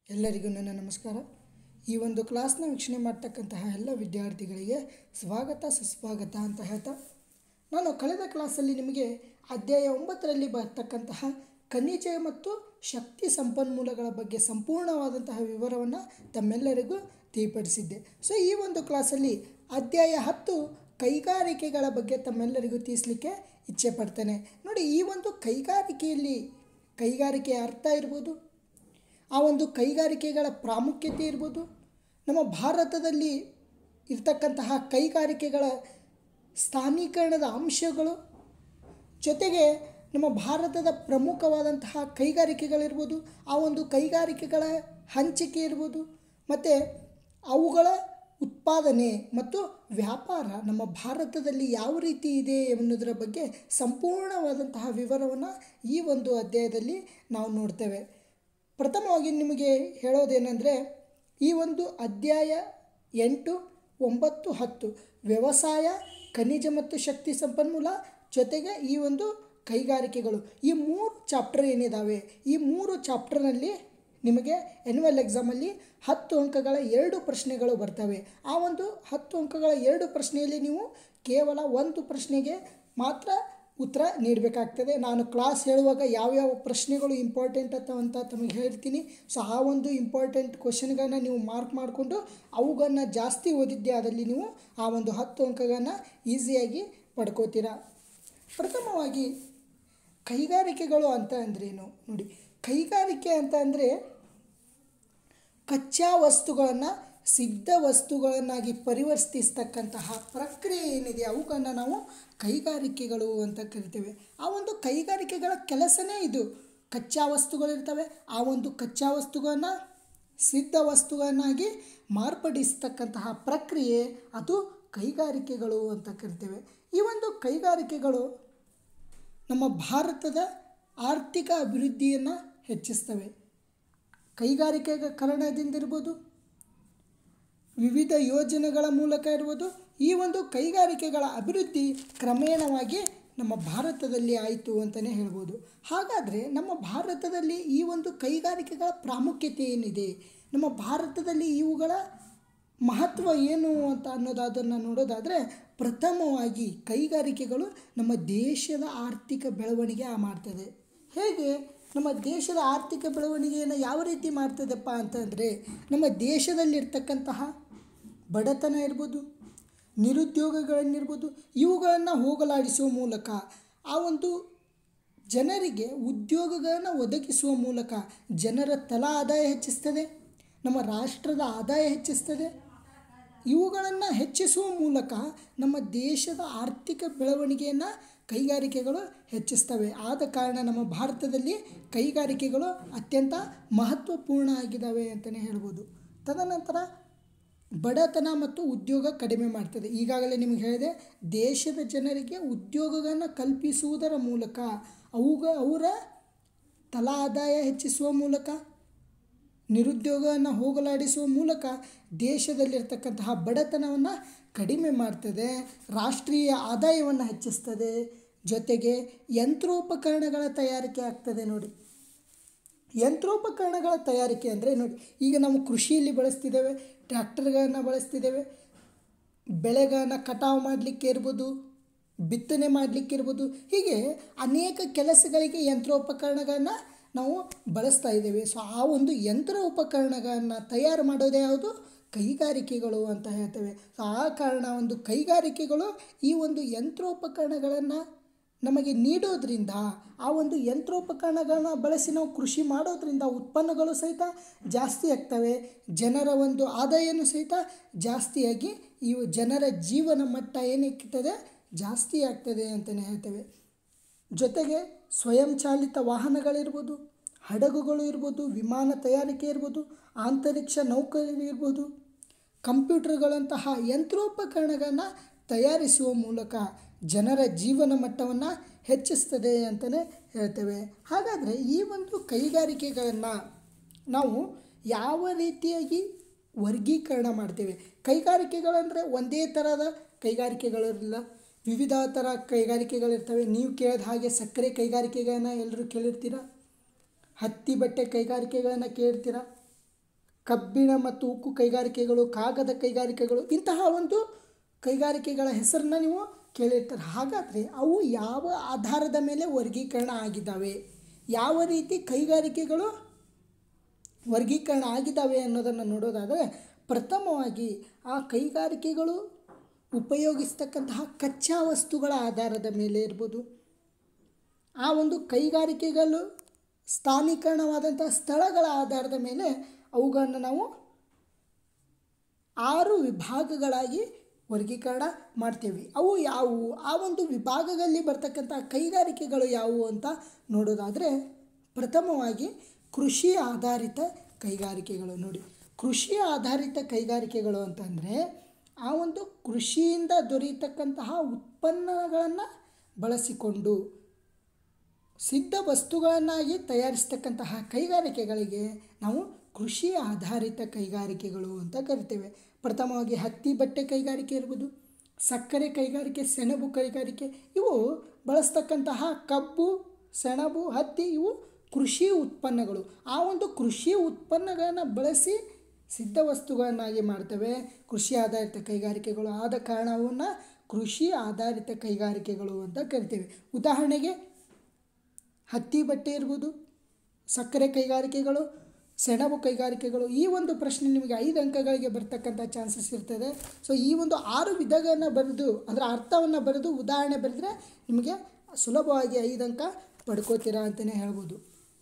ಎಲ್ಲರಿಗೂ ನನ್ನ ನಮಸ್ಕಾರ ಈ ಒಂದು ಕ್ಲಾಸ್ನ ವೀಕ್ಷಣೆ ಮಾಡ್ತಕ್ಕಂತಹ ಎಲ್ಲ ವಿದ್ಯಾರ್ಥಿಗಳಿಗೆ ಸ್ವಾಗತ ಸುಸ್ವಾಗತ ಅಂತ ಹೇಳ್ತಾ ನಾನು ಕಳೆದ ಕ್ಲಾಸಲ್ಲಿ ನಿಮಗೆ ಅಧ್ಯಾಯ ಒಂಬತ್ತರಲ್ಲಿ ಬರ್ತಕ್ಕಂತಹ ಖನಿಜ ಮತ್ತು ಶಕ್ತಿ ಸಂಪನ್ಮೂಲಗಳ ಬಗ್ಗೆ ಸಂಪೂರ್ಣವಾದಂತಹ ವಿವರವನ್ನು ತಮ್ಮೆಲ್ಲರಿಗೂ ತಿಳಿಪಡಿಸಿದ್ದೆ ಸೊ ಈ ಒಂದು ಕ್ಲಾಸಲ್ಲಿ ಅಧ್ಯಾಯ ಹತ್ತು ಕೈಗಾರಿಕೆಗಳ ಬಗ್ಗೆ ತಮ್ಮೆಲ್ಲರಿಗೂ ತಿಳಿಸ್ಲಿಕ್ಕೆ ಇಚ್ಛೆ ಪಡ್ತೇನೆ ನೋಡಿ ಈ ಒಂದು ಕೈಗಾರಿಕೆಯಲ್ಲಿ ಕೈಗಾರಿಕೆಯ ಅರ್ಥ ಇರ್ಬೋದು ಆ ಒಂದು ಕೈಗಾರಿಕೆಗಳ ಪ್ರಾಮುಖ್ಯತೆ ಇರ್ಬೋದು ನಮ್ಮ ಭಾರತದಲ್ಲಿ ಇರ್ತಕ್ಕಂತಹ ಕೈಗಾರಿಕೆಗಳ ಸ್ಥಾನೀಕರಣದ ಅಂಶಗಳು ಜೊತೆಗೆ ನಮ್ಮ ಭಾರತದ ಪ್ರಮುಖವಾದಂತಹ ಕೈಗಾರಿಕೆಗಳಿರ್ಬೋದು ಆ ಒಂದು ಕೈಗಾರಿಕೆಗಳ ಹಂಚಿಕೆ ಇರ್ಬೋದು ಮತ್ತು ಅವುಗಳ ಉತ್ಪಾದನೆ ಮತ್ತು ವ್ಯಾಪಾರ ನಮ್ಮ ಭಾರತದಲ್ಲಿ ಯಾವ ರೀತಿ ಇದೆ ಎನ್ನುವುದರ ಬಗ್ಗೆ ಸಂಪೂರ್ಣವಾದಂತಹ ವಿವರವನ್ನು ಈ ಒಂದು ಅಧ್ಯಾಯದಲ್ಲಿ ನಾವು ನೋಡ್ತೇವೆ ಪ್ರಥಮವಾಗಿ ನಿಮಗೆ ಹೇಳೋದೇನೆಂದರೆ ಈ ಒಂದು ಅಧ್ಯಾಯ ಎಂಟು ಒಂಬತ್ತು ಹತ್ತು ವ್ಯವಸಾಯ ಖನಿಜ ಮತ್ತು ಶಕ್ತಿ ಸಂಪನ್ಮೂಲ ಜೊತೆಗೆ ಈ ಒಂದು ಕೈಗಾರಿಕೆಗಳು ಈ ಮೂರು ಚಾಪ್ಟರ್ ಏನಿದ್ದಾವೆ ಈ ಮೂರು ಚಾಪ್ಟರ್ನಲ್ಲಿ ನಿಮಗೆ ಎನ್ಯುವಲ್ ಎಕ್ಸಾಮಲ್ಲಿ ಹತ್ತು ಅಂಕಗಳ ಎರಡು ಪ್ರಶ್ನೆಗಳು ಬರ್ತವೆ ಆ ಒಂದು ಹತ್ತು ಅಂಕಗಳ ಎರಡು ಪ್ರಶ್ನೆಯಲ್ಲಿ ನೀವು ಕೇವಲ ಒಂದು ಪ್ರಶ್ನೆಗೆ ಮಾತ್ರ ಉತ್ತರ ನೀಡಬೇಕಾಗ್ತದೆ ನಾನು ಕ್ಲಾಸ್ ಹೇಳುವಾಗ ಯಾವ್ಯಾವ ಪ್ರಶ್ನೆಗಳು ಇಂಪಾರ್ಟೆಂಟ್ ಅಥವಾ ಅಂತ ತಮಗೆ ಹೇಳ್ತೀನಿ ಸೊ ಆ ಒಂದು ಇಂಪಾರ್ಟೆಂಟ್ ಕ್ವಶನ್ಗಳನ್ನ ನೀವು ಮಾರ್ಕ್ ಮಾಡಿಕೊಂಡು ಅವುಗಳನ್ನ ಜಾಸ್ತಿ ಓದಿದ್ದೆ ಅದರಲ್ಲಿ ನೀವು ಆ ಒಂದು ಹತ್ತು ಅಂಕಗಳನ್ನು ಈಸಿಯಾಗಿ ಪಡ್ಕೋತೀರಾ ಪ್ರಥಮವಾಗಿ ಕೈಗಾರಿಕೆಗಳು ಅಂತ ಅಂದ್ರೇನು ನೋಡಿ ಕೈಗಾರಿಕೆ ಅಂತ ಅಂದರೆ ಕಚ್ಚಾ ವಸ್ತುಗಳನ್ನು ಸಿದ್ಧ ವಸ್ತುಗಳನ್ನಾಗಿ ಪರಿವರ್ತಿಸ್ತಕ್ಕಂತಹ ಪ್ರಕ್ರಿಯೆ ಏನಿದೆ ಅವುಗಳನ್ನು ನಾವು ಕೈಗಾರಿಕೆಗಳು ಅಂತ ಕರಿತೇವೆ ಆ ಒಂದು ಕೈಗಾರಿಕೆಗಳ ಕೆಲಸನೇ ಇದು ಕಚ್ಚಾ ವಸ್ತುಗಳಿರ್ತವೆ ಆ ಒಂದು ಕಚ್ಚಾ ವಸ್ತುಗಳನ್ನು ಸಿದ್ಧ ವಸ್ತುಗಳನ್ನಾಗಿ ಮಾರ್ಪಡಿಸ್ತಕ್ಕಂತಹ ಪ್ರಕ್ರಿಯೆ ಅದು ಕೈಗಾರಿಕೆಗಳು ಅಂತ ಕರಿತೇವೆ ಈ ಒಂದು ಕೈಗಾರಿಕೆಗಳು ನಮ್ಮ ಭಾರತದ ಆರ್ಥಿಕ ಅಭಿವೃದ್ಧಿಯನ್ನು ಹೆಚ್ಚಿಸ್ತವೆ ಕೈಗಾರಿಕೆಕರಣದಿಂದಿರ್ಬೋದು ವಿವಿಧ ಯೋಜನೆಗಳ ಮೂಲಕ ಇರ್ಬೋದು ಈ ಒಂದು ಕೈಗಾರಿಕೆಗಳ ಅಭಿವೃದ್ಧಿ ಕ್ರಮೇಣವಾಗಿ ನಮ್ಮ ಭಾರತದಲ್ಲಿ ಆಯಿತು ಅಂತಲೇ ಹೇಳ್ಬೋದು ಹಾಗಾದರೆ ನಮ್ಮ ಭಾರತದಲ್ಲಿ ಈ ಒಂದು ಕೈಗಾರಿಕೆಗಳ ಪ್ರಾಮುಖ್ಯತೆ ಏನಿದೆ ನಮ್ಮ ಭಾರತದಲ್ಲಿ ಇವುಗಳ ಮಹತ್ವ ಏನು ಅಂತ ಅನ್ನೋದನ್ನು ನೋಡೋದಾದರೆ ಪ್ರಥಮವಾಗಿ ಕೈಗಾರಿಕೆಗಳು ನಮ್ಮ ದೇಶದ ಆರ್ಥಿಕ ಬೆಳವಣಿಗೆ ಮಾಡ್ತದೆ ಹೇಗೆ ನಮ್ಮ ದೇಶದ ಆರ್ಥಿಕ ಬೆಳವಣಿಗೆಯನ್ನು ಯಾವ ರೀತಿ ಮಾಡ್ತದಪ್ಪ ಅಂತಂದರೆ ನಮ್ಮ ದೇಶದಲ್ಲಿರ್ತಕ್ಕಂತಹ ಬಡತನ ಇರ್ಬೋದು ನಿರುದ್ಯೋಗಗಳನ್ನಿರ್ಬೋದು ಇವುಗಳನ್ನು ಹೋಗಲಾಡಿಸುವ ಮೂಲಕ ಆ ಒಂದು ಜನರಿಗೆ ಉದ್ಯೋಗಗಳನ್ನು ಒದಗಿಸುವ ಮೂಲಕ ಜನರ ತಲಾ ಆದಾಯ ಹೆಚ್ಚಿಸ್ತದೆ ನಮ್ಮ ರಾಷ್ಟ್ರದ ಆದಾಯ ಹೆಚ್ಚಿಸ್ತದೆ ಇವುಗಳನ್ನು ಹೆಚ್ಚಿಸುವ ಮೂಲಕ ನಮ್ಮ ದೇಶದ ಆರ್ಥಿಕ ಬೆಳವಣಿಗೆಯನ್ನು ಕೈಗಾರಿಕೆಗಳು ಹೆಚ್ಚಿಸ್ತವೆ ಆದ ಕಾರಣ ನಮ್ಮ ಭಾರತದಲ್ಲಿ ಕೈಗಾರಿಕೆಗಳು ಅತ್ಯಂತ ಮಹತ್ವಪೂರ್ಣ ಆಗಿದ್ದಾವೆ ಅಂತಲೇ ಹೇಳ್ಬೋದು ತದನಂತರ ಬಡತನ ಮತ್ತು ಉದ್ಯೋಗ ಕಡಿಮೆ ಮಾಡ್ತದೆ ಈಗಾಗಲೇ ನಿಮಗೆ ಹೇಳಿದೆ ದೇಶದ ಜನರಿಗೆ ಉದ್ಯೋಗಗಳನ್ನು ಕಲ್ಪಿಸುವುದರ ಮೂಲಕ ಅವುಗ ಅವರ ತಲಾ ಆದಾಯ ಹೆಚ್ಚಿಸುವ ಮೂಲಕ ನಿರುದ್ಯೋಗವನ್ನು ಹೋಗಲಾಡಿಸುವ ಮೂಲಕ ದೇಶದಲ್ಲಿರ್ತಕ್ಕಂತಹ ಬಡತನವನ್ನು ಕಡಿಮೆ ಮಾಡ್ತದೆ ರಾಷ್ಟ್ರೀಯ ಆದಾಯವನ್ನು ಹೆಚ್ಚಿಸ್ತದೆ ಜೊತೆಗೆ ಯಂತ್ರೋಪಕರಣಗಳ ತಯಾರಿಕೆ ಆಗ್ತದೆ ನೋಡಿ ಯಂತ್ರೋಪಕರಣಗಳ ತಯಾರಿಕೆ ಅಂದರೆ ನೋಡಿ ಈಗ ನಾವು ಕೃಷಿಯಲ್ಲಿ ಬಳಸ್ತಿದ್ದೇವೆ ಟ್ರ್ಯಾಕ್ಟರ್ಗಳನ್ನು ಬಳಸ್ತಿದ್ದೇವೆ ಬೆಳೆಗಳನ್ನು ಕಟಾವು ಮಾಡಲಿಕ್ಕೆ ಇರ್ಬೋದು ಬಿತ್ತನೆ ಮಾಡಲಿಕ್ಕೆ ಇರ್ಬೋದು ಹೀಗೆ ಅನೇಕ ಕೆಲಸಗಳಿಗೆ ಯಂತ್ರೋಪಕರಣಗಳನ್ನು ನಾವು ಬಳಸ್ತಾ ಇದ್ದೇವೆ ಸೊ ಆ ಒಂದು ಯಂತ್ರ ಉಪಕರಣಗಳನ್ನು ತಯಾರು ಮಾಡೋದೇ ಯಾವುದು ಕೈಗಾರಿಕೆಗಳು ಅಂತ ಹೇಳ್ತೇವೆ ಸೊ ಆ ಕಾರಣ ಒಂದು ಕೈಗಾರಿಕೆಗಳು ಈ ಒಂದು ಯಂತ್ರೋಪಕರಣಗಳನ್ನು ನಮಗೆ ನೀಡೋದ್ರಿಂದ ಆ ಒಂದು ಯಂತ್ರೋಪಕರಣಗಳನ್ನ ಬಳಸಿ ನಾವು ಕೃಷಿ ಮಾಡೋದ್ರಿಂದ ಉತ್ಪನ್ನಗಳು ಸಹಿತ ಜಾಸ್ತಿ ಆಗ್ತವೆ ಜನರ ಒಂದು ಆದಾಯನೂ ಸಹಿತ ಜಾಸ್ತಿಯಾಗಿ ಇವು ಜನರ ಜೀವನ ಮಟ್ಟ ಏನಿರ್ತದೆ ಜಾಸ್ತಿ ಆಗ್ತದೆ ಅಂತಲೇ ಹೇಳ್ತೇವೆ ಜೊತೆಗೆ ಸ್ವಯಂ ಚಾಲಿತ ವಾಹನಗಳಿರ್ಬೋದು ಹಡಗುಗಳು ಇರ್ಬೋದು ವಿಮಾನ ತಯಾರಿಕೆ ಇರ್ಬೋದು ಅಂತರಿಕ್ಷ ನೌಕರಿ ಇರ್ಬೋದು ಕಂಪ್ಯೂಟರ್ಗಳಂತಹ ಯಂತ್ರೋಪಕರಣಗಳನ್ನು ತಯಾರಿಸುವ ಮೂಲಕ ಜನರ ಜೀವನ ಮಟ್ಟವನ್ನು ಹೆಚ್ಚಿಸ್ತದೆ ಅಂತಲೇ ಹೇಳ್ತೇವೆ ಹಾಗಾದರೆ ಈ ಒಂದು ಕೈಗಾರಿಕೆಗಳನ್ನು ನಾವು ಯಾವ ರೀತಿಯಾಗಿ ವರ್ಗೀಕರಣ ಮಾಡ್ತೇವೆ ಕೈಗಾರಿಕೆಗಳಂದರೆ ಒಂದೇ ಥರದ ಕೈಗಾರಿಕೆಗಳಿರಲಿಲ್ಲ ವಿವಿಧ ಥರ ಕೈಗಾರಿಕೆಗಳಿರ್ತವೆ ನೀವು ಕೇಳಿದ ಹಾಗೆ ಸಕ್ಕರೆ ಕೈಗಾರಿಕೆಗಳನ್ನ ಎಲ್ಲರೂ ಕೇಳಿರ್ತೀರ ಹತ್ತಿ ಬಟ್ಟೆ ಕೈಗಾರಿಕೆಗಳನ್ನು ಕೇಳಿರ್ತೀರ ಕಬ್ಬಿಣ ಮತ್ತು ಉಕ್ಕು ಕೈಗಾರಿಕೆಗಳು ಕಾಗದ ಕೈಗಾರಿಕೆಗಳು ಇಂತಹ ಒಂದು ಕೈಗಾರಿಕೆಗಳ ಹೆಸರನ್ನ ನೀವು ಕೇಳಿರ್ತಾರೆ ಹಾಗಾದರೆ ಅವು ಯಾವ ಆಧಾರದ ಮೇಲೆ ವರ್ಗೀಕರಣ ಆಗಿದ್ದಾವೆ ಯಾವ ರೀತಿ ಕೈಗಾರಿಕೆಗಳು ವರ್ಗೀಕರಣ ಆಗಿದ್ದಾವೆ ಅನ್ನೋದನ್ನು ನೋಡೋದಾದರೆ ಪ್ರಥಮವಾಗಿ ಆ ಕೈಗಾರಿಕೆಗಳು ಉಪಯೋಗಿಸ್ತಕ್ಕಂತಹ ಕಚ್ಚಾ ವಸ್ತುಗಳ ಆಧಾರದ ಮೇಲೆ ಇರ್ಬೋದು ಆ ಒಂದು ಕೈಗಾರಿಕೆಗಳು ಸ್ಥಾನೀಕರಣವಾದಂತಹ ಸ್ಥಳಗಳ ಆಧಾರದ ಮೇಲೆ ಅವುಗಳನ್ನು ನಾವು ಆರು ವಿಭಾಗಗಳಾಗಿ ವರ್ಗೀಕರಣ ಮಾಡ್ತೇವೆ ಅವು ಯಾವುವು ಆ ಒಂದು ವಿಭಾಗದಲ್ಲಿ ಬರ್ತಕ್ಕಂಥ ಕೈಗಾರಿಕೆಗಳು ಯಾವುವು ಅಂತ ನೋಡೋದಾದರೆ ಪ್ರಥಮವಾಗಿ ಕೃಷಿ ಆಧಾರಿತ ಕೈಗಾರಿಕೆಗಳು ನೋಡಿ ಕೃಷಿ ಆಧಾರಿತ ಕೈಗಾರಿಕೆಗಳು ಅಂತಂದರೆ ಆ ಒಂದು ಕೃಷಿಯಿಂದ ದೊರೆಯತಕ್ಕಂತಹ ಉತ್ಪನ್ನಗಳನ್ನು ಬಳಸಿಕೊಂಡು ಸಿದ್ಧ ವಸ್ತುಗಳನ್ನಾಗಿ ತಯಾರಿಸ್ತಕ್ಕಂತಹ ಕೈಗಾರಿಕೆಗಳಿಗೆ ನಾವು ಕೃಷಿ ಆಧಾರಿತ ಕೈಗಾರಿಕೆಗಳು ಅಂತ ಕರಿತೇವೆ ಪ್ರಥಮವಾಗಿ ಹತ್ತಿ ಬಟ್ಟೆ ಕೈಗಾರಿಕೆ ಇರ್ಬೋದು ಸಕ್ಕರೆ ಕೈಗಾರಿಕೆ ಸೆಣಬು ಕೈಗಾರಿಕೆ ಇವು ಬಳಸ್ತಕ್ಕಂತಹ ಕಬ್ಬು ಸೆಣಬು ಹತ್ತಿ ಇವು ಕೃಷಿ ಉತ್ಪನ್ನಗಳು ಆ ಒಂದು ಕೃಷಿ ಉತ್ಪನ್ನಗಳನ್ನು ಬಳಸಿ ಸಿದ್ಧ ವಸ್ತುಗಳನ್ನಾಗಿ ಮಾಡ್ತೇವೆ ಕೃಷಿ ಆಧಾರಿತ ಕೈಗಾರಿಕೆಗಳು ಆದ ಕಾರಣ ಅವನ್ನು ಕೃಷಿ ಆಧಾರಿತ ಕೈಗಾರಿಕೆಗಳು ಅಂತ ಕರಿತೇವೆ ಉದಾಹರಣೆಗೆ ಹತ್ತಿ ಬಟ್ಟೆ ಇರ್ಬೋದು ಸಕ್ಕರೆ ಕೈಗಾರಿಕೆಗಳು ಸೆಣಬು ಕೈಗಾರಿಕೆಗಳು ಈ ಒಂದು ಪ್ರಶ್ನೆ ನಿಮಗೆ ಐದು ಅಂಕಗಳಿಗೆ ಬರ್ತಕ್ಕಂಥ ಚಾನ್ಸಸ್ ಇರ್ತದೆ ಸೊ ಈ ಒಂದು ಆರು ವಿಧಗಳನ್ನು ಬರೆದು ಅದರ ಅರ್ಥವನ್ನು ಬರೆದು ಉದಾಹರಣೆ ಬರೆದರೆ ನಿಮಗೆ ಸುಲಭವಾಗಿ ಐದು ಅಂಕ ಪಡ್ಕೋತೀರಾ ಅಂತಲೇ ಹೇಳ್ಬೋದು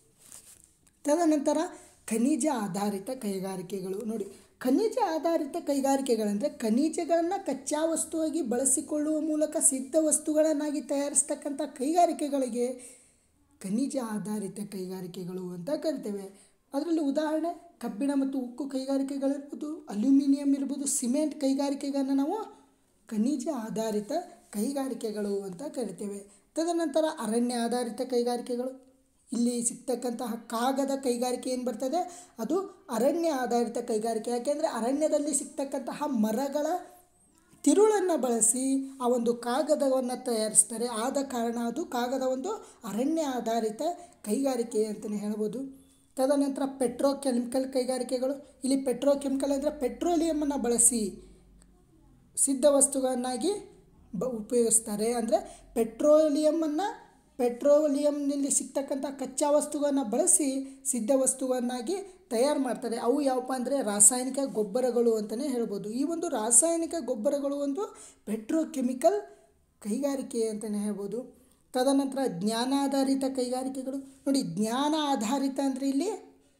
ತದನಂತರ ಖನಿಜ ಆಧಾರಿತ ಕೈಗಾರಿಕೆಗಳು ನೋಡಿ ಖನಿಜ ಆಧಾರಿತ ಕೈಗಾರಿಕೆಗಳಂದರೆ ಖನಿಜಗಳನ್ನು ಕಚ್ಚಾ ವಸ್ತುವಾಗಿ ಬಳಸಿಕೊಳ್ಳುವ ಮೂಲಕ ಸಿದ್ಧ ವಸ್ತುಗಳನ್ನಾಗಿ ತಯಾರಿಸ್ತಕ್ಕಂಥ ಕೈಗಾರಿಕೆಗಳಿಗೆ ಖನಿಜ ಆಧಾರಿತ ಕೈಗಾರಿಕೆಗಳು ಅಂತ ಕರಿತೇವೆ ಅದರಲ್ಲಿ ಉದಾಹರಣೆ ಕಬ್ಬಿಣ ಮತ್ತು ಉಕ್ಕು ಕೈಗಾರಿಕೆಗಳಿರ್ಬೋದು ಅಲ್ಯೂಮಿನಿಯಂ ಇರ್ಬೋದು ಸಿಮೆಂಟ್ ಕೈಗಾರಿಕೆಗಳನ್ನು ನಾವು ಖನಿಜ ಆಧಾರಿತ ಕೈಗಾರಿಕೆಗಳು ಅಂತ ಕರಿತೇವೆ ತದನಂತರ ಅರಣ್ಯ ಆಧಾರಿತ ಕೈಗಾರಿಕೆಗಳು ಇಲ್ಲಿ ಸಿಗ್ತಕ್ಕಂತಹ ಕಾಗದ ಕೈಗಾರಿಕೆ ಏನು ಬರ್ತದೆ ಅದು ಅರಣ್ಯ ಆಧಾರಿತ ಕೈಗಾರಿಕೆ ಯಾಕೆಂದರೆ ಅರಣ್ಯದಲ್ಲಿ ಸಿಗ್ತಕ್ಕಂತಹ ಮರಗಳ ತಿರುಳನ್ನು ಬಳಸಿ ಆ ಒಂದು ಕಾಗದವನ್ನು ತಯಾರಿಸ್ತಾರೆ ಆದ ಕಾರಣ ಅದು ಕಾಗದ ಒಂದು ಅರಣ್ಯ ಆಧಾರಿತ ಕೈಗಾರಿಕೆ ಅಂತಲೇ ಹೇಳ್ಬೋದು ತದನಂತರ ಪೆಟ್ರೋಕೆಮಿಕಲ್ ಕೈಗಾರಿಕೆಗಳು ಇಲ್ಲಿ ಪೆಟ್ರೋಕೆಮಿಕಲ್ ಅಂದರೆ ಪೆಟ್ರೋಲಿಯಮನ್ನು ಬಳಸಿ ಸಿದ್ಧ ವಸ್ತುಗಳನ್ನಾಗಿ ಬ ಉಪಯೋಗಿಸ್ತಾರೆ ಅಂದರೆ ಪೆಟ್ರೋಲಿಯಮನ್ನು ಪೆಟ್ರೋಲಿಯಂನಲ್ಲಿ ಸಿಗ್ತಕ್ಕಂಥ ಕಚ್ಚಾ ವಸ್ತುಗಳನ್ನು ಬಳಸಿ ಸಿದ್ಧ ವಸ್ತುವನ್ನಾಗಿ ತಯಾರು ಮಾಡ್ತಾರೆ ಅವು ಯಾವಪ್ಪ ಅಂದರೆ ರಾಸಾಯನಿಕ ಗೊಬ್ಬರಗಳು ಅಂತಲೇ ಹೇಳ್ಬೋದು ಈ ಒಂದು ರಾಸಾಯನಿಕ ಗೊಬ್ಬರಗಳು ಒಂದು ಪೆಟ್ರೋಕೆಮಿಕಲ್ ಕೈಗಾರಿಕೆ ಅಂತಲೇ ಹೇಳ್ಬೋದು ತದನಂತರ ಜ್ಞಾನಾಧಾರಿತ ಕೈಗಾರಿಕೆಗಳು ನೋಡಿ ಜ್ಞಾನ ಆಧಾರಿತ ಅಂದರೆ ಇಲ್ಲಿ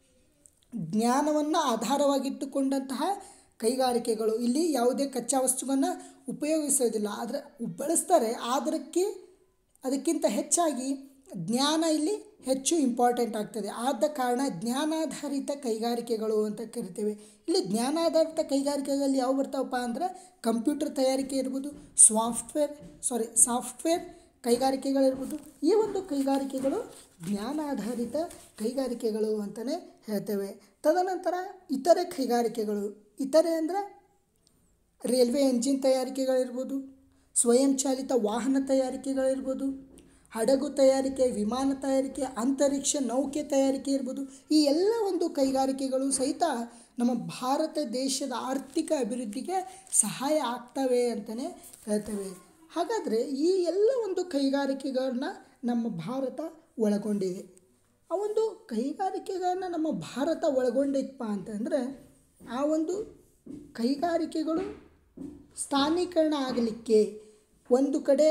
ಜ್ಞಾನವನ್ನು ಆಧಾರವಾಗಿಟ್ಟುಕೊಂಡಂತಹ ಕೈಗಾರಿಕೆಗಳು ಇಲ್ಲಿ ಯಾವುದೇ ಕಚ್ಚಾ ವಸ್ತುವನ್ನು ಉಪಯೋಗಿಸೋದಿಲ್ಲ ಆದರೆ ಬಳಸ್ತಾರೆ ಅದಕ್ಕೆ ಅದಕ್ಕಿಂತ ಹೆಚ್ಚಾಗಿ ಜ್ಞಾನ ಇಲ್ಲಿ ಹೆಚ್ಚು ಇಂಪಾರ್ಟೆಂಟ್ ಆಗ್ತದೆ ಆದ ಕಾರಣ ಜ್ಞಾನಾಧಾರಿತ ಕೈಗಾರಿಕೆಗಳು ಅಂತ ಕರಿತೇವೆ ಇಲ್ಲಿ ಜ್ಞಾನಾಧಾರಿತ ಕೈಗಾರಿಕೆಗಳಲ್ಲಿ ಯಾವ ಬರ್ತಾವಪ್ಪ ಅಂದರೆ ಕಂಪ್ಯೂಟರ್ ತಯಾರಿಕೆ ಇರ್ಬೋದು ಸಾಫ್ಟ್ವೇರ್ ಸಾರಿ ಸಾಫ್ಟ್ವೇರ್ ಕೈಗಾರಿಕೆಗಳಿರ್ಬೋದು ಈ ಒಂದು ಕೈಗಾರಿಕೆಗಳು ಜ್ಞಾನಾಧಾರಿತ ಕೈಗಾರಿಕೆಗಳು ಅಂತಲೇ ಹೇಳ್ತೇವೆ ತದನಂತರ ಇತರೆ ಕೈಗಾರಿಕೆಗಳು ಇತರೆ ಅಂದರೆ ರೈಲ್ವೆ ಎಂಜಿನ್ ತಯಾರಿಕೆಗಳಿರ್ಬೋದು ಸ್ವಯಂಚಾಲಿತ ವಾಹನ ತಯಾರಿಕೆಗಳಿರ್ಬೋದು ಹಡಗು ತಯಾರಿಕೆ ವಿಮಾನ ತಯಾರಿಕೆ ಅಂತರಿಕ್ಷ ನೌಕೆ ತಯಾರಿಕೆ ಇರ್ಬೋದು ಈ ಎಲ್ಲ ಒಂದು ಕೈಗಾರಿಕೆಗಳು ಸಹಿತ ನಮ್ಮ ಭಾರತ ದೇಶದ ಆರ್ಥಿಕ ಅಭಿವೃದ್ಧಿಗೆ ಸಹಾಯ ಆಗ್ತವೆ ಅಂತಲೇ ಹೇಳ್ತೇವೆ ಹಾಗಾದರೆ ಈ ಎಲ್ಲ ಒಂದು ಕೈಗಾರಿಕೆಗಳನ್ನ ನಮ್ಮ ಭಾರತ ಒಳಗೊಂಡಿದೆ ಆ ಒಂದು ಕೈಗಾರಿಕೆಗಳನ್ನ ನಮ್ಮ ಭಾರತ ಒಳಗೊಂಡಿತ್ತಪ್ಪ ಅಂತಂದರೆ ಆ ಒಂದು ಕೈಗಾರಿಕೆಗಳು ಸ್ಥಾನೀಕರಣ ಆಗಲಿಕ್ಕೆ ಒಂದು ಕಡೆ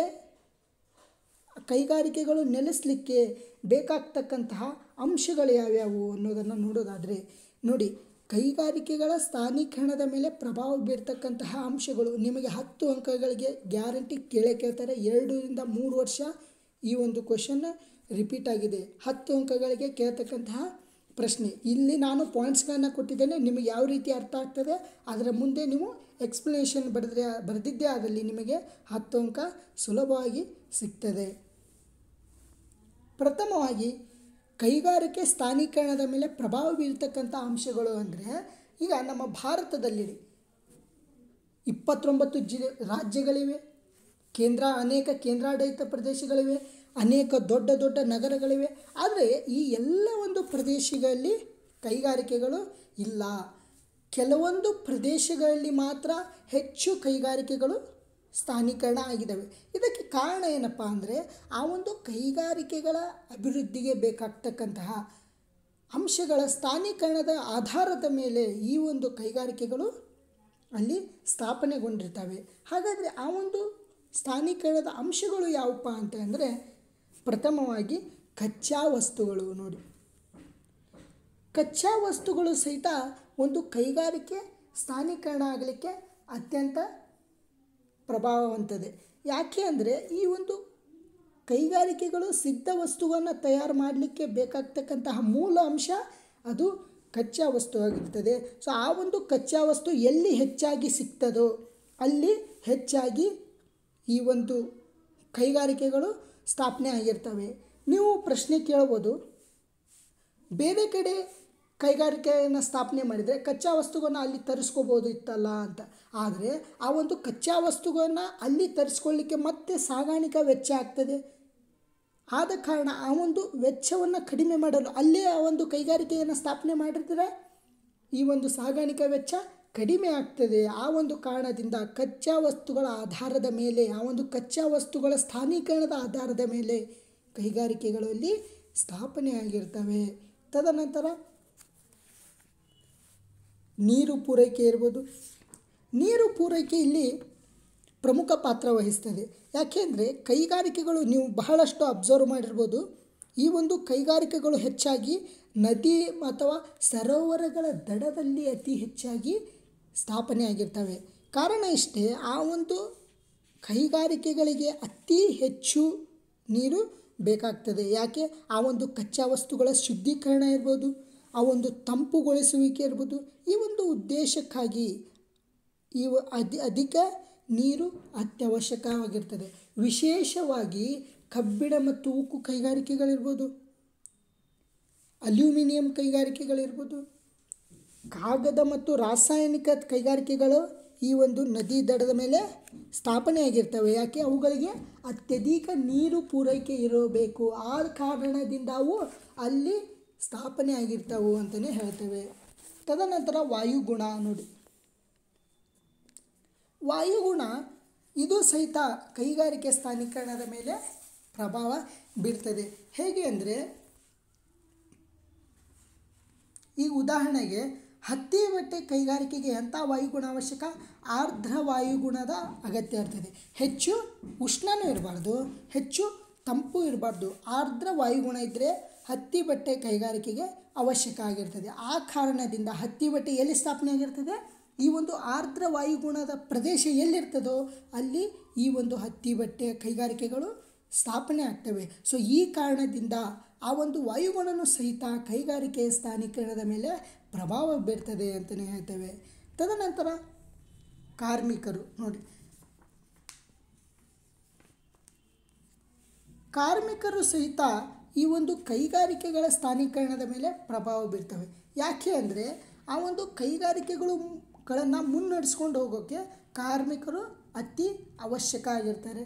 ಕೈಗಾರಿಕೆಗಳು ನೆಲೆಸಲಿಕ್ಕೆ ಬೇಕಾಗ್ತಕ್ಕಂತಹ ಅಂಶಗಳು ಯಾವ್ಯಾವು ಅನ್ನೋದನ್ನು ನೋಡೋದಾದರೆ ನೋಡಿ ಕೈಗಾರಿಕೆಗಳ ಸ್ಥಾನೀಕರಣದ ಮೇಲೆ ಪ್ರಭಾವ ಬೀರ್ತಕ್ಕಂತಹ ಅಂಶಗಳು ನಿಮಗೆ ಹತ್ತು ಅಂಕಗಳಿಗೆ ಗ್ಯಾರಂಟಿ ಕೇಳೇ ಕೇಳ್ತಾರೆ ಎರಡರಿಂದ ಮೂರು ವರ್ಷ ಈ ಒಂದು ಕ್ವಶನ್ ರಿಪೀಟ್ ಆಗಿದೆ ಹತ್ತು ಅಂಕಗಳಿಗೆ ಕೇಳ್ತಕ್ಕಂತಹ ಪ್ರಶ್ನೆ ಇಲ್ಲಿ ನಾನು ಪಾಯಿಂಟ್ಸ್ಗಳನ್ನು ಕೊಟ್ಟಿದ್ದೇನೆ ನಿಮಗೆ ಯಾವ ರೀತಿ ಅರ್ಥ ಆಗ್ತದೆ ಅದರ ಮುಂದೆ ನೀವು ಎಕ್ಸ್ಪ್ಲನೇಷನ್ ಬರೆದ್ರೆ ಬರೆದಿದ್ದೇ ಆದಲ್ಲಿ ನಿಮಗೆ ಹತ್ತು ಅಂಕ ಸುಲಭವಾಗಿ ಸಿಗ್ತದೆ ಪ್ರಥಮವಾಗಿ ಕೈಗಾರಿಕೆ ಸ್ಥಾನೀಕರಣದ ಮೇಲೆ ಪ್ರಭಾವ ಬೀರ್ತಕ್ಕಂಥ ಅಂಶಗಳು ಅಂದರೆ ಈಗ ನಮ್ಮ ಭಾರತದಲ್ಲಿ ಇಪ್ಪತ್ತೊಂಬತ್ತು ಜಿ ರಾಜ್ಯಗಳಿವೆ ಕೇಂದ್ರ ಅನೇಕ ಕೇಂದ್ರಾಡಳಿತ ಪ್ರದೇಶಗಳಿವೆ ಅನೇಕ ದೊಡ್ಡ ದೊಡ್ಡ ನಗರಗಳಿವೆ ಆದರೆ ಈ ಎಲ್ಲ ಒಂದು ಪ್ರದೇಶಗಳಲ್ಲಿ ಕೈಗಾರಿಕೆಗಳು ಇಲ್ಲ ಕೆಲವೊಂದು ಪ್ರದೇಶಗಳಲ್ಲಿ ಮಾತ್ರ ಹೆಚ್ಚು ಕೈಗಾರಿಕೆಗಳು ಸ್ಥಾನೀಕರಣ ಆಗಿದ್ದಾವೆ ಇದಕ್ಕೆ ಕಾರಣ ಏನಪ್ಪ ಅಂದರೆ ಆ ಒಂದು ಕೈಗಾರಿಕೆಗಳ ಅಭಿವೃದ್ಧಿಗೆ ಬೇಕಾಗ್ತಕ್ಕಂತಹ ಅಂಶಗಳ ಸ್ಥಾನೀಕರಣದ ಆಧಾರದ ಮೇಲೆ ಈ ಒಂದು ಕೈಗಾರಿಕೆಗಳು ಅಲ್ಲಿ ಸ್ಥಾಪನೆಗೊಂಡಿರ್ತವೆ ಹಾಗಾದರೆ ಆ ಒಂದು ಸ್ಥಾನೀಕರಣದ ಅಂಶಗಳು ಯಾವಪ್ಪ ಅಂತ ಅಂದರೆ ಪ್ರಥಮವಾಗಿ ಕಚ್ಚಾ ವಸ್ತುಗಳು ನೋಡಿ ಕಚ್ಚಾ ವಸ್ತುಗಳು ಸಹಿತ ಒಂದು ಕೈಗಾರಿಕೆ ಸ್ಥಾನೀಕರಣ ಆಗಲಿಕ್ಕೆ ಅತ್ಯಂತ ಪ್ರಭಾವವಂತದೆ ಯಾಕೆ ಅಂದರೆ ಈ ಒಂದು ಕೈಗಾರಿಕೆಗಳು ಸಿದ್ಧ ವಸ್ತುವನ್ನು ತಯಾರು ಮಾಡಲಿಕ್ಕೆ ಬೇಕಾಗ್ತಕ್ಕಂತಹ ಮೂಲ ಅಂಶ ಅದು ಕಚ್ಚಾ ವಸ್ತು ಆಗಿರ್ತದೆ ಸೊ ಆ ಒಂದು ಕಚ್ಚಾ ವಸ್ತು ಎಲ್ಲಿ ಹೆಚ್ಚಾಗಿ ಸಿಗ್ತದೋ ಅಲ್ಲಿ ಹೆಚ್ಚಾಗಿ ಈ ಒಂದು ಕೈಗಾರಿಕೆಗಳು ಸ್ಥಾಪನೆ ಆಗಿರ್ತವೆ ನೀವು ಪ್ರಶ್ನೆ ಕೇಳ್ಬೋದು ಬೇರೆ ಕಡೆ ಕೈಗಾರಿಕೆಯನ್ನು ಸ್ಥಾಪನೆ ಮಾಡಿದರೆ ಕಚ್ಚಾ ವಸ್ತುವನ್ನು ಅಲ್ಲಿ ತರಿಸ್ಕೋಬೋದು ಇತ್ತಲ್ಲ ಅಂತ ಆದರೆ ಆ ಒಂದು ಕಚ್ಚಾ ವಸ್ತುವನ್ನು ಅಲ್ಲಿ ತರಿಸ್ಕೊಳ್ಳಿಕ್ಕೆ ಮತ್ತೆ ಸಾಗಾಣಿಕಾ ವೆಚ್ಚ ಆಗ್ತದೆ ಆದ ಕಾರಣ ಆ ಒಂದು ವೆಚ್ಚವನ್ನು ಕಡಿಮೆ ಮಾಡಲು ಅಲ್ಲೇ ಆ ಒಂದು ಕೈಗಾರಿಕೆಯನ್ನು ಸ್ಥಾಪನೆ ಮಾಡಿದ್ರೆ ಈ ಒಂದು ಸಾಗಾಣಿಕಾ ವೆಚ್ಚ ಕಡಿಮೆ ಆಗ್ತದೆ ಆ ಒಂದು ಕಾರಣದಿಂದ ಕಚ್ಚಾ ವಸ್ತುಗಳ ಆಧಾರದ ಮೇಲೆ ಆ ಒಂದು ಕಚ್ಚಾ ವಸ್ತುಗಳ ಸ್ಥಾನೀಕರಣದ ಆಧಾರದ ಮೇಲೆ ಕೈಗಾರಿಕೆಗಳಲ್ಲಿ ಸ್ಥಾಪನೆ ಆಗಿರ್ತವೆ ತದನಂತರ ನೀರು ಪೂರೈಕೆ ಇರ್ಬೋದು ನೀರು ಪೂರೈಕೆ ಇಲ್ಲಿ ಪ್ರಮುಖ ಪಾತ್ರ ವಹಿಸ್ತದೆ ಯಾಕೆಂದರೆ ಕೈಗಾರಿಕೆಗಳು ನೀವು ಬಹಳಷ್ಟು ಅಬ್ಸರ್ವ್ ಮಾಡಿರ್ಬೋದು ಈ ಒಂದು ಕೈಗಾರಿಕೆಗಳು ಹೆಚ್ಚಾಗಿ ನದಿ ಅಥವಾ ಸರೋವರಗಳ ದಡದಲ್ಲಿ ಅತಿ ಹೆಚ್ಚಾಗಿ ಸ್ಥಾಪನೆ ಆಗಿರ್ತವೆ ಕಾರಣ ಇಷ್ಟೇ ಆ ಒಂದು ಕೈಗಾರಿಕೆಗಳಿಗೆ ಅತಿ ಹೆಚ್ಚು ನೀರು ಬೇಕಾಗ್ತದೆ ಯಾಕೆ ಆ ಒಂದು ಕಚ್ಚಾ ವಸ್ತುಗಳ ಶುದ್ಧೀಕರಣ ಇರ್ಬೋದು ಆ ಒಂದು ತಂಪುಗೊಳಿಸುವಿಕೆ ಇರ್ಬೋದು ಈ ಒಂದು ಉದ್ದೇಶಕ್ಕಾಗಿ ಇವು ಅಧಿ ಅಧಿಕ ನೀರು ಅತ್ಯವಶ್ಯಕವಾಗಿರ್ತದೆ ವಿಶೇಷವಾಗಿ ಕಬ್ಬಿಣ ಮತ್ತು ಉಕ್ಕು ಕೈಗಾರಿಕೆಗಳಿರ್ಬೋದು ಅಲ್ಯೂಮಿನಿಯಂ ಕೈಗಾರಿಕೆಗಳಿರ್ಬೋದು ಕಾಗದ ಮತ್ತು ರಾಸಾಯನಿಕ ಕೈಗಾರಿಕೆಗಳು ಈ ಒಂದು ನದಿ ದಡದ ಮೇಲೆ ಸ್ಥಾಪನೆ ಆಗಿರ್ತವೆ ಯಾಕೆ ಅವುಗಳಿಗೆ ಅತ್ಯಧಿಕ ನೀರು ಪೂರೈಕೆ ಇರಬೇಕು ಆ ಕಾರಣದಿಂದ ಅವು ಅಲ್ಲಿ ಸ್ಥಾಪನೆ ಆಗಿರ್ತವು ಅಂತಲೇ ಹೇಳ್ತೇವೆ ತದನಂತರ ವಾಯುಗುಣ ನೋಡಿ ವಾಯುಗುಣ ಇದು ಸಹಿತ ಕೈಗಾರಿಕೆ ಸ್ಥಾನೀಕರಣದ ಮೇಲೆ ಪ್ರಭಾವ ಬೀರ್ತದೆ ಹೇಗೆ ಅಂದರೆ ಈ ಉದಾಹರಣೆಗೆ ಹತ್ತಿ ಬಟ್ಟೆ ಕೈಗಾರಿಕೆಗೆ ಎಂಥ ವಾಯುಗುಣ ಅವಶ್ಯಕ ಆರ್ದ್ರ ವಾಯುಗುಣದ ಅಗತ್ಯ ಇರ್ತದೆ ಹೆಚ್ಚು ಉಷ್ಣನೂ ಇರಬಾರ್ದು ಹೆಚ್ಚು ತಂಪು ಇರಬಾರ್ದು ಆರ್ದ್ರ ವಾಯುಗುಣ ಇದ್ದರೆ ಹತ್ತಿ ಬಟ್ಟೆ ಕೈಗಾರಿಕೆಗೆ ಅವಶ್ಯಕ ಆಗಿರ್ತದೆ ಆ ಕಾರಣದಿಂದ ಹತ್ತಿ ಬಟ್ಟೆ ಎಲ್ಲಿ ಸ್ಥಾಪನೆ ಆಗಿರ್ತದೆ ಈ ಒಂದು ಆರ್ದ್ರ ವಾಯುಗುಣದ ಪ್ರದೇಶ ಎಲ್ಲಿರ್ತದೋ ಅಲ್ಲಿ ಈ ಒಂದು ಹತ್ತಿ ಬಟ್ಟೆ ಕೈಗಾರಿಕೆಗಳು ಸ್ಥಾಪನೆ ಆಗ್ತವೆ ಸೊ ಈ ಕಾರಣದಿಂದ ಆ ಒಂದು ವಾಯುಗುಣನೂ ಸಹಿತ ಕೈಗಾರಿಕೆ ಸ್ಥಾನೀಕರಣದ ಮೇಲೆ ಪ್ರಭಾವ ಬೀರ್ತದೆ ಅಂತಲೇ ಹೇಳ್ತೇವೆ ತದನಂತರ ಕಾರ್ಮಿಕರು ನೋಡಿ ಕಾರ್ಮಿಕರು ಸಹಿತ ಈ ಒಂದು ಕೈಗಾರಿಕೆಗಳ ಸ್ಥಾನೀಕರಣದ ಮೇಲೆ ಪ್ರಭಾವ ಬೀರ್ತವೆ ಯಾಕೆ ಅಂದರೆ ಆ ಒಂದು ಕೈಗಾರಿಕೆಗಳು ಗಳನ್ನು ಮುನ್ನಡೆಸ್ಕೊಂಡು ಹೋಗೋಕ್ಕೆ ಕಾರ್ಮಿಕರು ಅತಿ ಅವಶ್ಯಕ ಆಗಿರ್ತಾರೆ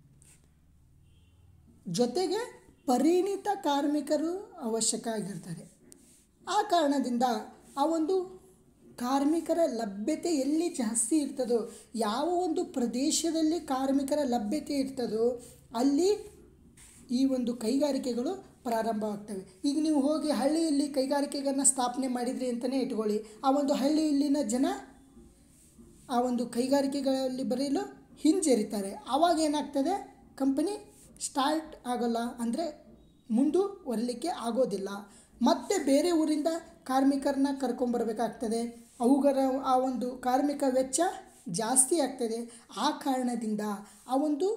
ಜೊತೆಗೆ ಪರಿಣಿತ ಕಾರ್ಮಿಕರು ಅವಶ್ಯಕ ಆಗಿರ್ತಾರೆ ಆ ಕಾರಣದಿಂದ ಆ ಒಂದು ಕಾರ್ಮಿಕರ ಲಭ್ಯತೆ ಎಲ್ಲಿ ಜಾಸ್ತಿ ಇರ್ತದೋ ಯಾವ ಒಂದು ಪ್ರದೇಶದಲ್ಲಿ ಕಾರ್ಮಿಕರ ಲಭ್ಯತೆ ಇರ್ತದೋ ಅಲ್ಲಿ ಈ ಒಂದು ಕೈಗಾರಿಕೆಗಳು ಪ್ರಾರಂಭವಾಗ್ತವೆ ಈಗ ನೀವು ಹೋಗಿ ಹಳ್ಳಿಯಲ್ಲಿ ಕೈಗಾರಿಕೆಗಳನ್ನ ಸ್ಥಾಪನೆ ಮಾಡಿದ್ರಿ ಅಂತಲೇ ಇಟ್ಕೊಳ್ಳಿ ಆ ಒಂದು ಹಳ್ಳಿಯಲ್ಲಿನ ಜನ ಆ ಒಂದು ಕೈಗಾರಿಕೆಗಳಲ್ಲಿ ಬರೆಯಲು ಹಿಂಜರಿತಾರೆ ಆವಾಗ ಏನಾಗ್ತದೆ ಕಂಪನಿ ಸ್ಟಾರ್ಟ್ ಆಗೋಲ್ಲ ಅಂದರೆ ಮುಂದುವರಲಿಕ್ಕೆ ಆಗೋದಿಲ್ಲ ಮತ್ತೆ ಬೇರೆ ಊರಿಂದ ಕಾರ್ಮಿಕರನ್ನ ಕರ್ಕೊಂಬರ್ಬೇಕಾಗ್ತದೆ ಅವುಗಳ ಆ ಒಂದು ಕಾರ್ಮಿಕ ವೆಚ್ಚ ಜಾಸ್ತಿ ಆಗ್ತದೆ ಆ ಕಾರಣದಿಂದ ಆ ಒಂದು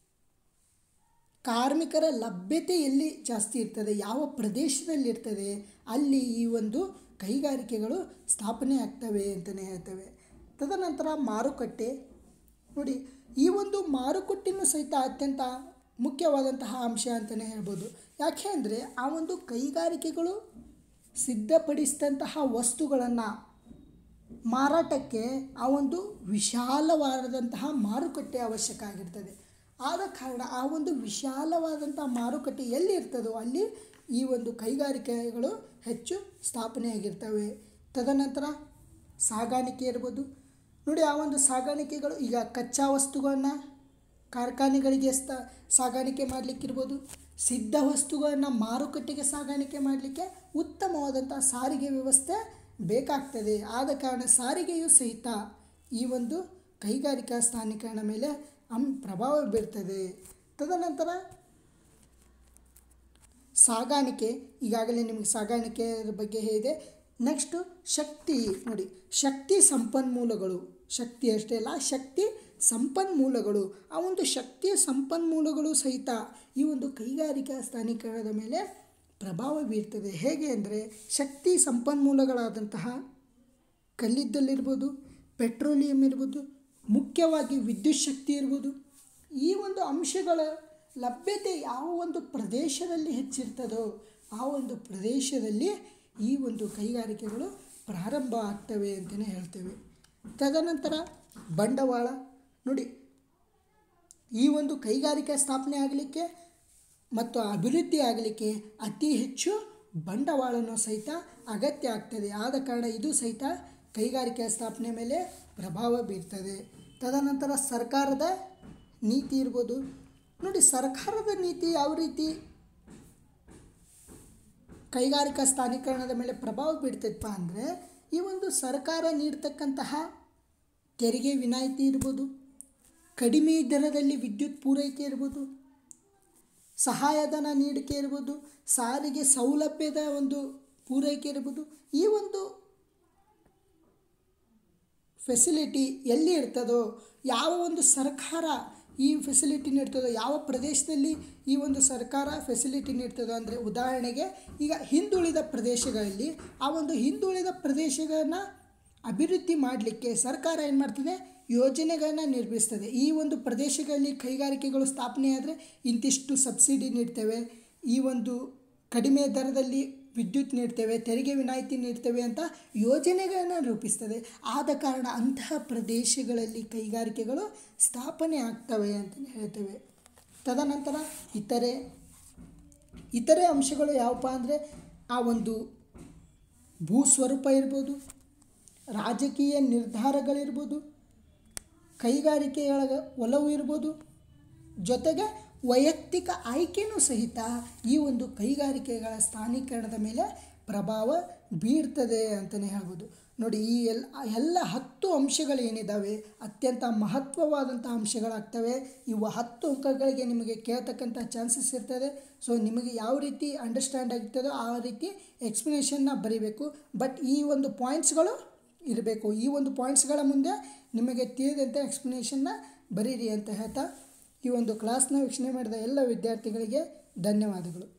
ಕಾರ್ಮಿಕರ ಲಭ್ಯತೆ ಎಲ್ಲಿ ಜಾಸ್ತಿ ಇರ್ತದೆ ಯಾವ ಪ್ರದೇಶದಲ್ಲಿ ಇರ್ತದೆ ಅಲ್ಲಿ ಈ ಒಂದು ಕೈಗಾರಿಕೆಗಳು ಸ್ಥಾಪನೆ ಆಗ್ತವೆ ಅಂತಲೇ ಹೇಳ್ತೇವೆ ತದನಂತರ ಮಾರುಕಟ್ಟೆ ನೋಡಿ ಈ ಒಂದು ಮಾರುಕಟ್ಟೆನೂ ಸಹಿತ ಅತ್ಯಂತ ಮುಖ್ಯವಾದಂತಹ ಅಂಶ ಅಂತಲೇ ಹೇಳ್ಬೋದು ಯಾಕೆ ಅಂದರೆ ಆ ಒಂದು ಕೈಗಾರಿಕೆಗಳು ಸಿದ್ಧಪಡಿಸಿದಂತಹ ವಸ್ತುಗಳನ್ನು ಮಾರಾಟಕ್ಕೆ ಆ ಒಂದು ವಿಶಾಲವಾದಂತಹ ಮಾರುಕಟ್ಟೆ ಅವಶ್ಯಕ ಆಗಿರ್ತದೆ ಆದ ಕಾರಣ ಆ ಒಂದು ವಿಶಾಲವಾದಂಥ ಮಾರುಕಟ್ಟೆ ಎಲ್ಲಿ ಇರ್ತದೋ ಅಲ್ಲಿ ಈ ಒಂದು ಕೈಗಾರಿಕೆಗಳು ಹೆಚ್ಚು ಸ್ಥಾಪನೆಯಾಗಿರ್ತವೆ ತದನಂತರ ಸಾಗಾಣಿಕೆ ಇರ್ಬೋದು ನೋಡಿ ಆ ಒಂದು ಸಾಗಾಣಿಕೆಗಳು ಈಗ ಕಚ್ಚಾ ವಸ್ತುಗಳನ್ನು ಕಾರ್ಖಾನೆಗಳಿಗೆ ಸ್ಥ ಸಾಗಾಣಿಕೆ ಮಾಡಲಿಕ್ಕಿರ್ಬೋದು ಸಿದ್ಧ ವಸ್ತುಗಳನ್ನು ಮಾರುಕಟ್ಟೆಗೆ ಸಾಗಾಣಿಕೆ ಮಾಡಲಿಕ್ಕೆ ಉತ್ತಮವಾದಂಥ ಸಾರಿಗೆ ವ್ಯವಸ್ಥೆ ಬೇಕಾಗ್ತದೆ ಆದ ಕಾರಣ ಸಾರಿಗೆಯು ಸಹಿತ ಈ ಒಂದು ಕೈಗಾರಿಕಾ ಸ್ಥಾನೀಕರಣ ಮೇಲೆ ಅಂ ಪ್ರಭಾವ ಬೀರ್ತದೆ ತದನಂತರ ಸಾಗಾಣಿಕೆ ಈಗಾಗಲೇ ನಿಮಗೆ ಸಾಗಾಣಿಕೆ ಬಗ್ಗೆ ಹೇಳಿದೆ ನೆಕ್ಸ್ಟು ಶಕ್ತಿ ನೋಡಿ ಶಕ್ತಿ ಸಂಪನ್ಮೂಲಗಳು ಶಕ್ತಿ ಅಷ್ಟೇ ಅಲ್ಲ ಶಕ್ತಿ ಸಂಪನ್ಮೂಲಗಳು ಆ ಒಂದು ಶಕ್ತಿಯ ಸಂಪನ್ಮೂಲಗಳು ಸಹಿತ ಈ ಒಂದು ಕೈಗಾರಿಕಾ ಸ್ಥಾನೀಕರಣದ ಮೇಲೆ ಪ್ರಭಾವ ಬೀರ್ತದೆ ಹೇಗೆ ಅಂದರೆ ಶಕ್ತಿ ಸಂಪನ್ಮೂಲಗಳಾದಂತಹ ಕಲ್ಲಿದ್ದಲಿರ್ಬೋದು ಪೆಟ್ರೋಲಿಯಂ ಇರ್ಬೋದು ಮುಖ್ಯವಾಗಿ ವಿದ್ಯುತ್ ಶಕ್ತಿ ಇರ್ಬೋದು ಈ ಒಂದು ಅಂಶಗಳ ಲಭ್ಯತೆ ಯಾವ ಒಂದು ಪ್ರದೇಶದಲ್ಲಿ ಹೆಚ್ಚಿರ್ತದೋ ಆ ಒಂದು ಪ್ರದೇಶದಲ್ಲಿ ಈ ಒಂದು ಕೈಗಾರಿಕೆಗಳು ಪ್ರಾರಂಭ ಆಗ್ತವೆ ಅಂತಲೇ ಹೇಳ್ತೇವೆ ತದನಂತರ ಬಂಡವಾಳ ನೋಡಿ ಈ ಒಂದು ಕೈಗಾರಿಕೆ ಸ್ಥಾಪನೆ ಆಗಲಿಕ್ಕೆ ಮತ್ತು ಅಭಿವೃದ್ಧಿ ಆಗಲಿಕ್ಕೆ ಅತಿ ಹೆಚ್ಚು ಬಂಡವಾಳನೂ ಸಹಿತ ಅಗತ್ಯ ಆಗ್ತದೆ ಆದ ಕಾರಣ ಇದು ಸಹಿತ ಕೈಗಾರಿಕೆ ಸ್ಥಾಪನೆ ಮೇಲೆ ಪ್ರಭಾವ ಬೀರ್ತದೆ ತದನಂತರ ಸರ್ಕಾರದ ನೀತಿ ಇರ್ಬೋದು ನೋಡಿ ಸರ್ಕಾರದ ನೀತಿ ಯಾವ ರೀತಿ ಕೈಗಾರಿಕಾ ಸ್ಥಾನೀಕರಣದ ಮೇಲೆ ಪ್ರಭಾವ ಬೀರ್ತೈತಪ್ಪ ಅಂದರೆ ಈ ಒಂದು ಸರ್ಕಾರ ನೀಡ್ತಕ್ಕಂತಹ ತೆರಿಗೆ ವಿನಾಯಿತಿ ಇರ್ಬೋದು ಕಡಿಮೆ ದರದಲ್ಲಿ ವಿದ್ಯುತ್ ಪೂರೈಕೆ ಇರ್ಬೋದು ಸಹಾಯಧನ ನೀಡಿಕೆ ಇರ್ಬೋದು ಸಾರಿಗೆ ಸೌಲಭ್ಯದ ಒಂದು ಪೂರೈಕೆ ಇರ್ಬೋದು ಈ ಒಂದು ಫೆಸಿಲಿಟಿ ಎಲ್ಲಿ ಇರ್ತದೋ ಯಾವ ಒಂದು ಸರ್ಕಾರ ಈ ಫೆಸಿಲಿಟಿ ನೀಡ್ತದೋ ಯಾವ ಪ್ರದೇಶದಲ್ಲಿ ಈ ಒಂದು ಸರ್ಕಾರ ಫೆಸಿಲಿಟಿ ನೀಡ್ತದೋ ಅಂದರೆ ಉದಾಹರಣೆಗೆ ಈಗ ಹಿಂದುಳಿದ ಪ್ರದೇಶಗಳಲ್ಲಿ ಆ ಒಂದು ಹಿಂದುಳಿದ ಪ್ರದೇಶಗಳನ್ನ ಅಭಿವೃದ್ಧಿ ಮಾಡಲಿಕ್ಕೆ ಸರ್ಕಾರ ಏನು ಮಾಡ್ತದೆ ಯೋಜನೆಗಳನ್ನ ನಿರ್ಮಿಸ್ತದೆ ಈ ಒಂದು ಪ್ರದೇಶಗಳಲ್ಲಿ ಕೈಗಾರಿಕೆಗಳು ಸ್ಥಾಪನೆ ಆದರೆ ಇಂತಿಷ್ಟು ಸಬ್ಸಿಡಿ ನೀಡ್ತೇವೆ ಈ ಒಂದು ಕಡಿಮೆ ದರದಲ್ಲಿ ವಿದ್ಯುತ್ ನೀಡ್ತೇವೆ ತೆರಿಗೆ ವಿನಾಯಿತಿ ನೀಡ್ತೇವೆ ಅಂತ ಯೋಜನೆಗಳನ್ನು ರೂಪಿಸ್ತದೆ ಆದ ಕಾರಣ ಅಂತಹ ಪ್ರದೇಶಗಳಲ್ಲಿ ಕೈಗಾರಿಕೆಗಳು ಸ್ಥಾಪನೆ ಆಗ್ತವೆ ಅಂತಲೇ ಹೇಳ್ತೇವೆ ತದನಂತರ ಇತರೆ ಇತರೆ ಅಂಶಗಳು ಯಾವಪ್ಪ ಅಂದರೆ ಆ ಒಂದು ಭೂ ಸ್ವರೂಪ ಇರ್ಬೋದು ರಾಜಕೀಯ ನಿರ್ಧಾರಗಳಿರ್ಬೋದು ಕೈಗಾರಿಕೆಗಳ ಒಲವು ಇರ್ಬೋದು ಜೊತೆಗೆ ವೈಯಕ್ತಿಕ ಆಯ್ಕೆನೂ ಸಹಿತ ಈ ಒಂದು ಕೈಗಾರಿಕೆಗಳ ಸ್ಥಾನೀಕರಣದ ಮೇಲೆ ಪ್ರಭಾವ ಬೀರ್ತದೆ ಅಂತಲೇ ಹೇಳ್ಬೋದು ನೋಡಿ ಈ ಎಲ್ಲ ಎಲ್ಲ ಹತ್ತು ಅಂಶಗಳೇನಿದ್ದಾವೆ ಅತ್ಯಂತ ಮಹತ್ವವಾದಂಥ ಅಂಶಗಳಾಗ್ತವೆ ಇವು ಹತ್ತು ಅಂಕಗಳಿಗೆ ನಿಮಗೆ ಕೇಳ್ತಕ್ಕಂಥ ಚಾನ್ಸಸ್ ಇರ್ತದೆ ಸೊ ನಿಮಗೆ ಯಾವ ರೀತಿ ಅಂಡರ್ಸ್ಟ್ಯಾಂಡ್ ಆಗ್ತದೋ ಆ ರೀತಿ ಎಕ್ಸ್ಪ್ಲನೇಷನ್ನ ಬರೀಬೇಕು ಬಟ್ ಈ ಒಂದು ಪಾಯಿಂಟ್ಸ್ಗಳು ಇರಬೇಕು ಈ ಒಂದು ಪಾಯಿಂಟ್ಸ್ಗಳ ಮುಂದೆ ನಿಮಗೆ ತಿಳಿದಂಥ ಎಕ್ಸ್ಪ್ಲನೇಷನ್ನ ಬರೀರಿ ಅಂತ ಹೇಳ್ತಾ ಈ ಒಂದು ಕ್ಲಾಸ್ನ ವೀಕ್ಷಣೆ ಮಾಡಿದ ಎಲ್ಲ ವಿದ್ಯಾರ್ಥಿಗಳಿಗೆ ಧನ್ಯವಾದಗಳು